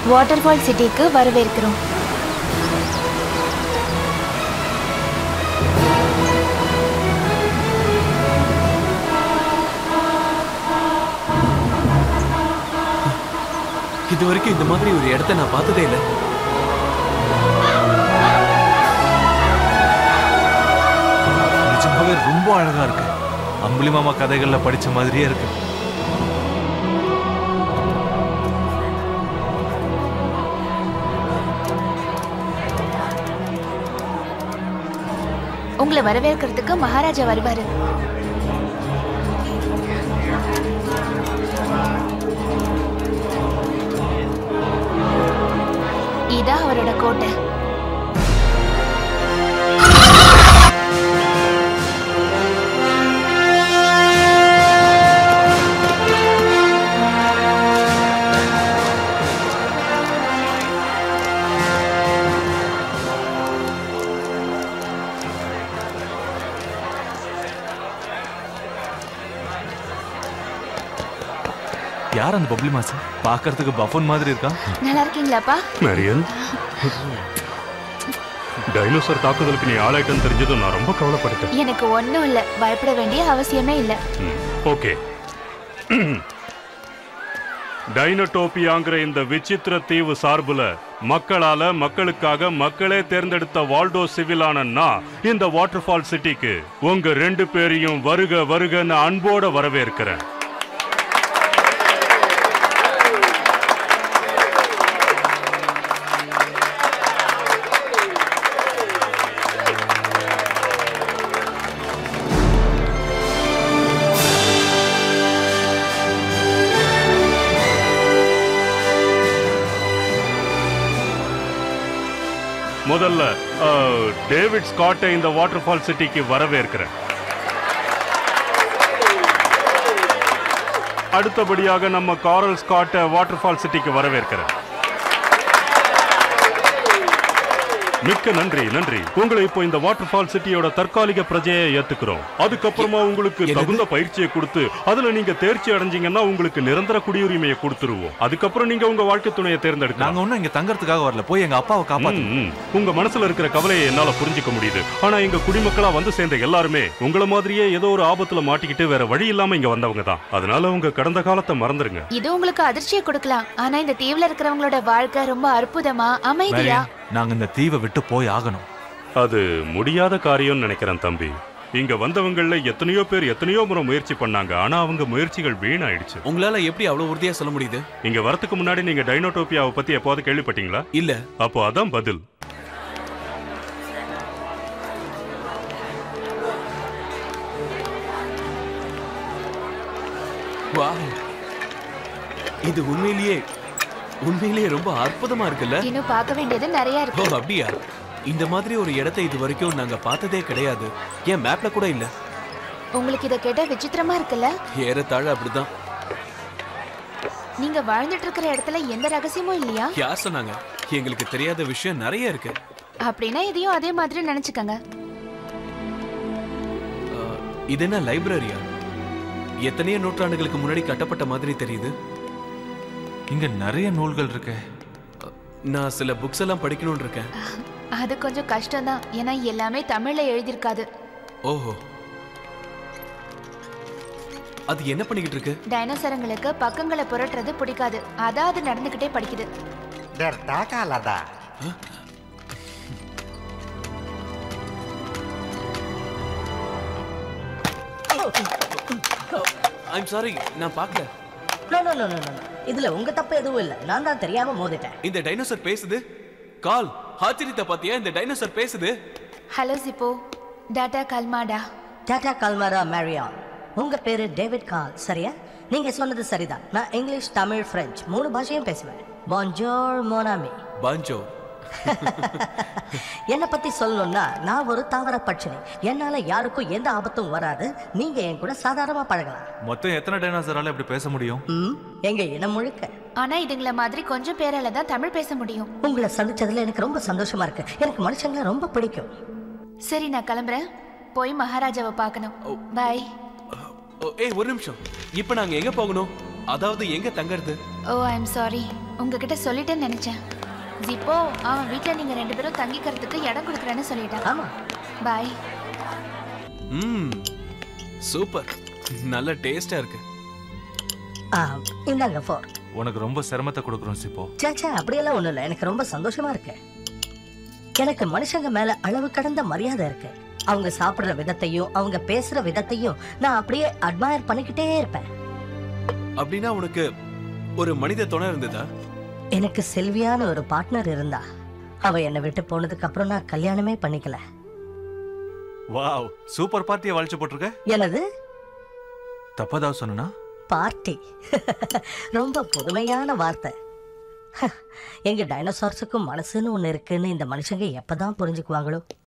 Waterfall சிட்டிக்கு வரவேற்கிறோம் இது வரைக்கும் இந்த மாதிரி ஒரு இடத்த நான் பார்த்ததே இல்லை நிஜமாவே ரொம்ப அழகா இருக்கு அம்புலி மாமா கதைகள்ல படிச்ச மாதிரியே இருக்கு உங்களை வரவேற்கிறதுக்கு மகாராஜா வருவாரு இதான் அவரோட கோட்டை யார் அந்த பப்ளி மாசம் பார்க்கறதுக்கு பஃபன் மாதிரி இருக்கா நல்லா இருக்கீங்களாப்பா மேரியன் டைனோசர் தாக்குதலுக்கு நீ ஆளாயிட்டன்னு தெரிஞ்சதும் நான் ரொம்ப கவலைப்பட்டுட்டேன் எனக்கு ஒன்றும் இல்லை பயப்பட வேண்டிய அவசியமே இல்லை ஓகே டைனோடோபியாங்கிற இந்த விசித்திர தீவு சார்புல மக்களால மக்களுக்காக மக்களே தேர்ந்தெடுத்த வால்டோ சிவிலான நான் இந்த வாட்டர்ஃபால் சிட்டிக்கு உங்க ரெண்டு பேரையும் வருக வருகன்னு அன்போட வரவேற்கிறேன் முதல்ல அஹ், டேவிட் ஸ்காட்டை இந்த வாட்டர்ஃபால் சிட்டிக்கு வரவேற்கிறேன் அடுத்தபடியாக நம்ம காரல் ஸ்காட்டை வாட்டர்ஃபால் சிட்டிக்கு வரவேற்கிறேன் மிக்க நன்றி நன்றி உங்களை இப்போ இந்த வாட்டர்ஃபால் சிட்டியோட தற்காலிக பிரஜையை ஏத்துக்கிறோம் அதுக்கப்புறமா உங்களுக்கு தகுந்த பயிற்சியை கொடுத்து அதுல நீங்க தேர்ச்சி அடைஞ்சீங்கன்னா உங்களுக்கு நிரந்தர குடியுரிமையை கொடுத்துருவோம் அதுக்கப்புறம் நீங்க உங்க வாழ்க்கை துணையை தேர்ந்தெடுக்கலாம் நாங்க ஒண்ணும் இங்க தங்கறதுக்காக வரல போய் எங்க அப்பாவை காப்பாத்து ம், ம். உங்க மனசுல இருக்கிற கவலையை என்னால புரிஞ்சுக்க முடியுது ஆனா எங்க குடிமக்களா வந்து சேர்ந்த எல்லாருமே உங்கள மாதிரியே ஏதோ ஒரு ஆபத்துல மாட்டிக்கிட்டு வேற வழி இல்லாம இங்க வந்தவங்க தான் அதனால உங்க கடந்த காலத்தை மறந்துருங்க இது உங்களுக்கு அதிர்ச்சியை கொடுக்கலாம் ஆனா இந்த தீவுல இருக்கிறவங்களோட வாழ்க்கை ரொம்ப அற்புதமா அமைதியா மேரியன், நாங்க இந்த தீவை விட்டு போய் ஆகணும் அது முடியாத காரியம்னு நினைக்கிறேன் தம்பி இங்க வந்தவங்கள்ல எத்தனையோ பேர் எத்தனையோ முறை முயற்சி பண்ணாங்க ஆனா அவங்க முயற்சிகள் வீணாயிடுச்சு உங்களால எப்படி அவ்வளவு உறுதியா சொல்ல முடியுது இங்க வரதுக்கு முன்னாடி நீங்க டைனோடோபியாவை பத்தி எப்போது கேள்விப்பட்டீங்களா இல்ல அப்போ அதான் பதில் வாவ் இது உண்மையிலேயே உண்மையிலேயே ரொம்ப அற்புதமா இருக்குல்ல இன்னும் பார்க்க வேண்டியது நிறைய ஓ இருக்கு அப்படியா இந்த மாதிரி ஒரு இடத்தை இது வரைக்கும் நாங்க பார்த்ததே கிடையாது ஏன் மேப்ல கூட இல்ல உங்களுக்கு இதை கேட்டா விசித்திரமா இருக்குல்ல ஏறத்தாழ அப்படிதான் நீங்க வாழ்ந்துட்டு இருக்கிற இடத்துல எந்த ரகசியமும் இல்லையா யார் சொன்னாங்க எங்களுக்கு தெரியாத விஷயம் நிறைய இருக்கு அப்படின்னா இதையும் அதே மாதிரி நினைச்சுக்கங்க அஹ், இது என்ன லைப்ரரியா எத்தனையோ நூற்றாண்டுகளுக்கு முன்னாடி கட்டப்பட்ட மாதிரி தெரியுது இங்க நிறைய நூல்கள் இருக்கு அஹ், நான் சில புக்ஸ் எல்லாம் படிக்கணும்னு இருக்கேன் அது கொஞ்சம் கஷ்டம்தான் ஏன்னா எல்லாமே தமிழ்ல எழுதியிருக்காது ஓஹோ அது என்ன பண்ணிக்கிட்டு இருக்கு டைனோசரங்களுக்கு பக்கங்களை புரட்டுறது பிடிக்காது அதான் அது நடந்துகிட்டே படிக்குது Der Takalada. ஐம் சாரி நான் பார்க்கல no no no no no இதுல உங்க தப்பு எதுவும் இல்ல நான் தான் தெரியாம மோதிட்டேன் இந்த டைனோசர் பேசுது கால் ஆச்சரியத்தை பாத்தியா இந்த டைனோசர் பேசுது ஹலோ சிப்போ டாடா கல்மாடா டாடா கல்மாரா மேரியான் உங்க பேரு டேவிட் கால் சரியா நீங்க சொன்னது சரிதான் நான் இங்கிலீஷ் தமிழ் பிரெஞ்சு மூணு பாஷையும் பேசுவேன் பாஞ்சோர் மோனாமி பாஞ்சோ என்னை பத்தி சொல்லணும்னா நான் ஒரு தாவர பட்சினி என்னால யாருக்கும் எந்த ஆபத்தும் வராது நீங்க என் கூட சாதாரணமா பழகலாம் மொத்தம் எத்தனை டைனாசரால இப்படி பேச முடியும் ம் எங்க இனம் முழுக்க ஆனா இதுங்கள மாதிரி கொஞ்சம் பேரால தான் தமிழ் பேச முடியும் உங்களை சந்திச்சதுல எனக்கு ரொம்ப சந்தோஷமா இருக்கு எனக்கு மனுஷங்களை ரொம்ப பிடிக்கும் சரி நான் கிளம்புறேன் போய் மகாராஜாவை பார்க்கணும் பாய் ஓ, ஏய் ஒரு நிமிஷம் இப்போ நாங்க எங்க போகணும் அதாவது எங்க தங்கறது ஓ ஐ எம் சாரி உங்ககிட்ட சொல்லிட்டேன்னு நினைச்சேன் ஜிப்போ அவன் வீட்டில் நீங்க ரெண்டு பேரும் தங்கிக்கிறதுக்கு இடம் கொடுக்குறேன்னு சொல்லிட்டான் ஆமா பாய் ம் சூப்பர் நல்ல டேஸ்டா இருக்கு ஆ, இந்தாங்க ஃபோர் உனக்கு ரொம்ப சிரமத்தை கொடுக்குறோம் சிப்போ சேச்சா அப்படியெல்லாம் ஒண்ணும் இல்லை எனக்கு ரொம்ப சந்தோஷமா இருக்கு எனக்கு மனுஷங்க மேல அளவு கடந்த மரியாதை இருக்கு அவங்க சாப்பிடுற விதத்தையும் அவங்க பேசுற விதத்தையும் நான் அப்படியே அட்மயர் பண்ணிக்கிட்டே இருப்பேன் அப்படின்னா உனக்கு ஒரு மனித துணை இருந்ததா எனக்கு செல்வியான ஒரு பார்ட்னர் இருந்தா அவ என்னை விட்டு போனதுக்கு அப்புறம் நான் கல்யாணமே பண்ணிக்கல வாவ் சூப்பர் பார்ட்டியை வளைச்சு போட்டிருக்க எனது தப்பதாவது சொன்னா பார்ட்டி ரொம்ப புதுமையான வார்த்தை எங்க டைனோசார்ஸுக்கும் மனசுன்னு ஒண்ணு இருக்குன்னு இந்த மனுஷங்க எப்பதான் புரிஞ்சுக்குவாங்களோ